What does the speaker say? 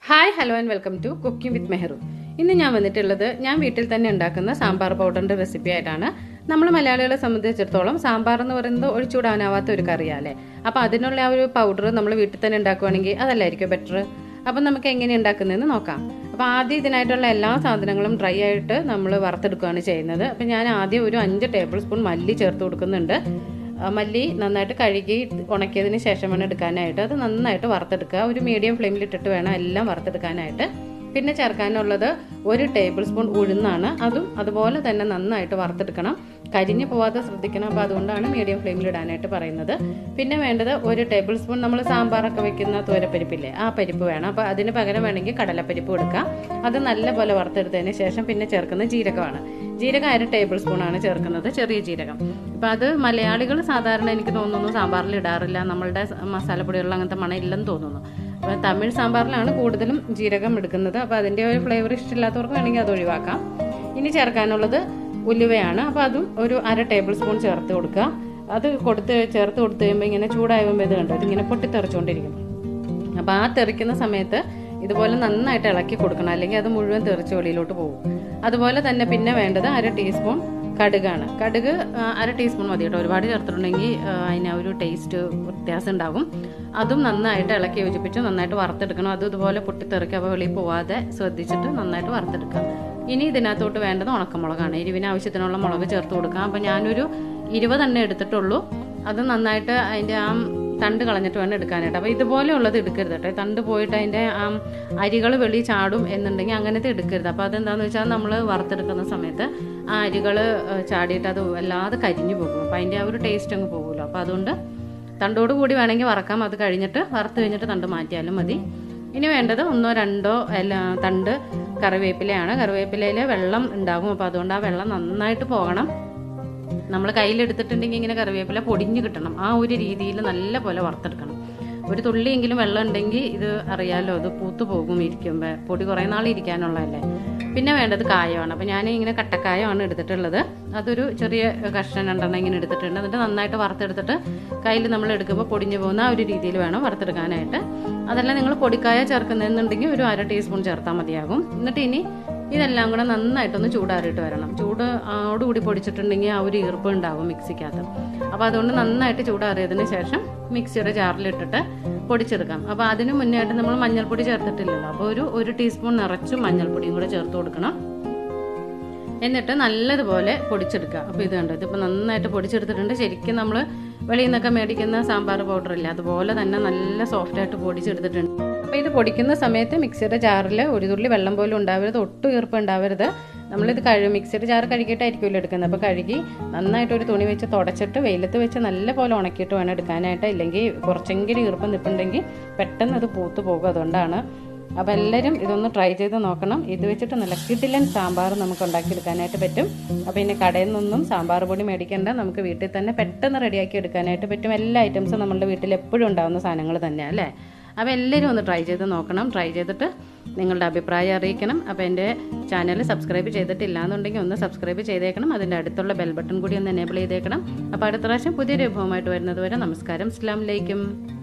hi hello and welcome to cooking with Mehru ഇന്ന് ഞാൻ വന്നിട്ടുള്ളത് ഞാൻ വീട്ടിൽ തന്നെ ഉണ്ടാക്കുന്ന സാമ്പാർ പൗഡറിന്റെ റെസിപ്പി ആയിട്ടാണ് നമ്മൾ മലയാളികളെ സംബന്ധിച്ചിടത്തോളം സാമ്പാർ എന്ന് പറയുന്നത് ഒഴിച്ചുകൂടാനാവാത്ത ഒരു കറിയല്ലേ അപ്പോൾ അതിനുള്ള ആ ഒരു പൗഡർ നമ്മൾ വീട്ടിൽ തന്നെ ഉണ്ടാക്കുവാണെങ്കിൽ അതല്ലായിരിക്കും ബെറ്റർ അപ്പം നമുക്ക് എങ്ങനെ ഉണ്ടാക്കുന്നതെന്ന് നോക്കാം അപ്പോൾ ആദ്യം ഇതിനായിട്ടുള്ള എല്ലാ സാധനങ്ങളും ഡ്രൈ ആയിട്ട് നമ്മൾ വറുത്തെടുക്കുകയാണ് ചെയ്യുന്നത് അപ്പം ഞാൻ ആദ്യം ഒരു അഞ്ച് ടേബിൾ സ്പൂൺ മല്ലി ചേർത്ത് കൊടുക്കുന്നുണ്ട് ആ, മല്ലി നന്നായിട്ട് കഴുകി ഉണക്കിയതിന് ശേഷം വേണം എടുക്കാനായിട്ട് അത് നന്നായിട്ട് വറുത്തെടുക്കുക ഒരു മീഡിയം ഫ്ലെയിമിൽ ഇട്ടിട്ട് വേണം എല്ലാം വറുത്തെടുക്കാനായിട്ട് പിന്നെ ചേർക്കാനുള്ളത് ഒരു ടേബിൾ സ്പൂൺ ഉഴുന്നാണ് അതും അതുപോലെ തന്നെ നന്നായിട്ട് വറുത്തെടുക്കണം കരിഞ്ഞു പോവാതെ ശ്രദ്ധിക്കണം അപ്പോൾ അതുകൊണ്ടാണ് മീഡിയം ഫ്ലെയിമിൽ ഇടാനായിട്ട് പറയുന്നത് പിന്നെ വേണ്ടത് ഒരു ടേബിൾ സ്പൂൺ നമ്മൾ സാമ്പാറൊക്കെ വെക്കുന്ന തോരപ്പരിപ്പില്ലേ ആ പരിപ്പ് വേണം അപ്പോൾ അതിന് പകരം വേണമെങ്കിൽ കടലപ്പരിപ്പ് എടുക്കാം അത് നല്ലപോലെ വറുത്തെടുത്തതിന് ശേഷം പിന്നെ ചേർക്കുന്നത് ജീരകമാണ് ജീരകം അര ടേബിൾ സ്പൂൺ ആണ് ചേർക്കുന്നത് ചെറിയ ജീരകം അപ്പം അത് മലയാളികൾ സാധാരണ എനിക്ക് തോന്നുന്നു സാമ്പാറിൽ ഇടാറില്ല നമ്മളുടെ മസാലപ്പൊടികളിൽ അങ്ങനത്തെ മണം ഇല്ലെന്ന് തോന്നുന്നു അപ്പോൾ തമിഴ് സാമ്പാറിലാണ് കൂടുതലും ജീരകം എടുക്കുന്നത് അപ്പോൾ അതിൻ്റെ ഒരു ഫ്ലേവർ ഇഷ്ടമില്ലാത്തവർക്ക് വേണമെങ്കിൽ അത് ഒഴിവാക്കാം ഇനി ചേർക്കാനുള്ളത് ഉലുവയാണ് അപ്പോൾ അതും ഒരു അര ടേബിൾ സ്പൂൺ ചേർത്ത് കൊടുക്കുക അത് കൊടുത്ത് ചേർത്ത് കൊടുത്ത് കഴിയുമ്പോൾ ഇങ്ങനെ ചൂടായുമ്പോൾ ഇത് കണ്ടോ ഇതിങ്ങനെ പൊട്ടിത്തെറിച്ചുകൊണ്ടിരിക്കും അപ്പോൾ ആ തെറിക്കുന്ന സമയത്ത് ഇതുപോലെ നന്നായിട്ട് ഇളക്കി കൊടുക്കണം അല്ലെങ്കിൽ അത് മുഴുവൻ തെറിച്ച് വെളിയിലോട്ട് പോകും അതുപോലെ തന്നെ പിന്നെ വേണ്ടത് അര ടീസ്പൂൺ കടുകാണ് കടുക് ആ, അര ടീസ്പൂൺ മതി കേട്ടോ ഒരുപാട് ചേർത്തിട്ടുണ്ടെങ്കിൽ ആ, അതിന് ആ ഒരു ടേസ്റ്റ് വ്യത്യാസം ഉണ്ടാകും അതും നന്നായിട്ട് ഇളക്കി യോജിപ്പിച്ച് നന്നായിട്ട് വറുത്തെടുക്കണം അതും ഇതുപോലെ പൊട്ടിത്തെറിക്കുക അപ്പോൾ വെളിയിൽ പോവാതെ ശ്രദ്ധിച്ചിട്ട് നന്നായിട്ട് വറുത്തെടുക്കാം ഇനി ഇതിനകത്തോട്ട് വേണ്ടത് ഉണക്കമുളകാണ് എരിവിന് ആവശ്യത്തിനുള്ള മുളക് ചേർത്ത് കൊടുക്കാം അപ്പം ഞാനൊരു ഇരുപതെണ്ണം എടുത്തിട്ടുള്ളൂ അത് നന്നായിട്ട് അതിൻ്റെ ആ തണ്ട് കളഞ്ഞിട്ട് വേണം എടുക്കാനായിട്ട് അപ്പോൾ ഇതുപോലെയുള്ളത് എടുക്കരുത് കേട്ടോ തണ്ട് പോയിട്ട് അതിൻ്റെ ആ അരികൾ വെളി ചാടും എന്നുണ്ടെങ്കിൽ അങ്ങനത്തെ എടുക്കരുത് അപ്പോൾ അതെന്താണെന്ന് വെച്ചാൽ നമ്മൾ വറുത്തെടുക്കുന്ന സമയത്ത് ആ അരികൾ ചാടിയിട്ട് അത് വല്ലാതെ കരിഞ്ഞു പോകും അപ്പോൾ അതിൻ്റെ ആ ഒരു ടേസ്റ്റ് അങ്ങ് പോകുമല്ലോ അപ്പോൾ അതുകൊണ്ട് തണ്ടോട് കൂടി വേണമെങ്കിൽ വറക്കാം അത് കഴിഞ്ഞിട്ട് വറുത്ത് കഴിഞ്ഞിട്ട് തണ്ട് മാറ്റിയാലും മതി ഇനി വേണ്ടത് ഒന്നോ രണ്ടോ എല്ലാ തണ്ട് കറിവേപ്പിലയാണ് കറിവേപ്പിലയിൽ വെള്ളം ഉണ്ടാകും അപ്പോൾ അതുകൊണ്ട് ആ വെള്ളം നന്നായിട്ട് പോകണം നമ്മൾ കയ്യിലെടുത്തിട്ടുണ്ടെങ്കിൽ ഇങ്ങനെ കറിവേപ്പില പൊടിഞ്ഞ് കിട്ടണം ആ ഒരു രീതിയിൽ നല്ല പോലെ വറുത്തെടുക്കണം ഒരു തുള്ളിയെങ്കിലും വെള്ളം ഉണ്ടെങ്കിൽ ഇത് അറിയാലോ അത് പൂത്തു പോകും ഇരിക്കുമ്പോൾ പൊടി കുറേ നാൾ ഇരിക്കാനുള്ളതല്ലേ പിന്നെ വേണ്ടത് കായമാണ് അപ്പോൾ ഞാൻ ഇങ്ങനെ കട്ടക്കായമാണ് എടുത്തിട്ടുള്ളത് അതൊരു ചെറിയ കഷ്ണം രണ്ടെണ്ണം ഇങ്ങനെ എടുത്തിട്ടുണ്ട് എന്നിട്ട് നന്നായിട്ട് വറുത്തെടുത്തിട്ട് കയ്യിൽ നമ്മൾ എടുക്കുമ്പോൾ പൊടിഞ്ഞു പോകുന്ന ആ ഒരു രീതിയിൽ വേണം വറുത്തെടുക്കാനായിട്ട് അതല്ല നിങ്ങൾ പൊടിക്കായ ചേർക്കുന്നതെന്നുണ്ടെങ്കിൽ ഒരു അര ടീസ്പൂൺ ചേർത്താൽ മതിയാകും എന്നിട്ട് ഇനി ഇതെല്ലാം കൂടെ നന്നായിട്ടൊന്ന് ചൂടാറിയിട്ട് വരണം ചൂട് ഓടുകൂടി പൊടിച്ചിട്ടുണ്ടെങ്കിൽ ആ ഒരു ഈർപ്പ് ഉണ്ടാവും മിക്സിക്കകത്ത് അപ്പോൾ അതുകൊണ്ട് നന്നായിട്ട് ചൂടാറിയതിന് ശേഷം മിക്സിയുടെ ജാറിലിട്ടിട്ട് പൊടിച്ചെടുക്കാം അപ്പോൾ അതിന് മുന്നേ ആയിട്ട് നമ്മൾ മഞ്ഞൾപ്പൊടി ചേർത്തിട്ടില്ലല്ലോ അപ്പോൾ ഒരു ഒരു ടീസ്പൂൺ നിറച്ചും മഞ്ഞൾപ്പൊടിയും കൂടെ ചേർത്ത് കൊടുക്കണം എന്നിട്ട് നല്ലതുപോലെ പൊടിച്ചെടുക്കുക അപ്പോൾ ഇത് കണ്ടോ ഇതിപ്പോൾ നന്നായിട്ട് പൊടിച്ചെടുത്തിട്ടുണ്ട് ശരിക്കും നമ്മൾ വെളിയിൽ നിന്നൊക്കെ മേടിക്കുന്ന സാമ്പാർ പൗഡർ ഇല്ല അതുപോലെ തന്നെ നല്ല സോഫ്റ്റായിട്ട് പൊടിച്ചെടുത്തിട്ടുണ്ട് അപ്പോൾ ഇത് പൊടിക്കുന്ന സമയത്ത് മിക്സിയുടെ ജാറിൽ ഒരു തുള്ളി വെള്ളം പോലും ഉണ്ടാവരുത് ഒട്ടും ഈർപ്പം ഉണ്ടാവരുത് നമ്മളിത് കഴു മിക്സിയുടെ ജാർ കഴുകിയിട്ടായിരിക്കുമല്ലോ എടുക്കുന്നത് അപ്പോൾ കഴുകി നന്നായിട്ട് ഒരു തുണി വെച്ച് തുടച്ചിട്ട് വെയിലത്ത് വെച്ച് നല്ല പോലെ ഉണക്കിയിട്ട് വേണം എടുക്കാനായിട്ട് ഇല്ലെങ്കിൽ കുറച്ചെങ്കിലും ഈർപ്പം നിൽപ്പുണ്ടെങ്കിൽ പെട്ടെന്ന് അത് പൂത്ത് പോകും അതുകൊണ്ടാണ് അപ്പോൾ എല്ലാവരും ഇതൊന്ന് ട്രൈ ചെയ്ത് നോക്കണം ഇത് വെച്ചിട്ട് നല്ല കിടിലൻ സാമ്പാർ നമുക്ക് ഉണ്ടാക്കിയെടുക്കാനായിട്ട് പറ്റും അപ്പോൾ ഇനി കടയിൽ നിന്നൊന്നും സാമ്പാർ പൊടി മേടിക്കേണ്ട നമുക്ക് വീട്ടിൽ തന്നെ പെട്ടെന്ന് റെഡിയാക്കി എടുക്കാനായിട്ട് പറ്റും എല്ലാ ഐറ്റംസും നമ്മുടെ വീട്ടിൽ എപ്പോഴും ഉണ്ടാകുന്ന സാധനങ്ങൾ തന്നെയാണ് അല്ലേ അപ്പോൾ എല്ലാവരും ഒന്ന് ട്രൈ ചെയ്ത് നോക്കണം ട്രൈ ചെയ്തിട്ട് നിങ്ങളുടെ അഭിപ്രായം അറിയിക്കണം അപ്പോൾ എൻ്റെ ചാനൽ സബ്സ്ക്രൈബ് ചെയ്തിട്ടില്ല എന്നുണ്ടെങ്കിൽ ഒന്ന് സബ്സ്ക്രൈബ് ചെയ്തേക്കണം അതിൻ്റെ അടുത്തുള്ള ബെൽ ബട്ടൺ കൂടി ഒന്ന് എനേബിൾ ചെയ്തേക്കണം അപ്പോൾ അടുത്ത പ്രാവശ്യം പുതിയൊരു വിഭവമായിട്ട് വരുന്നത് വരെ നമസ്കാരം അസ്സാം വലൈക്കും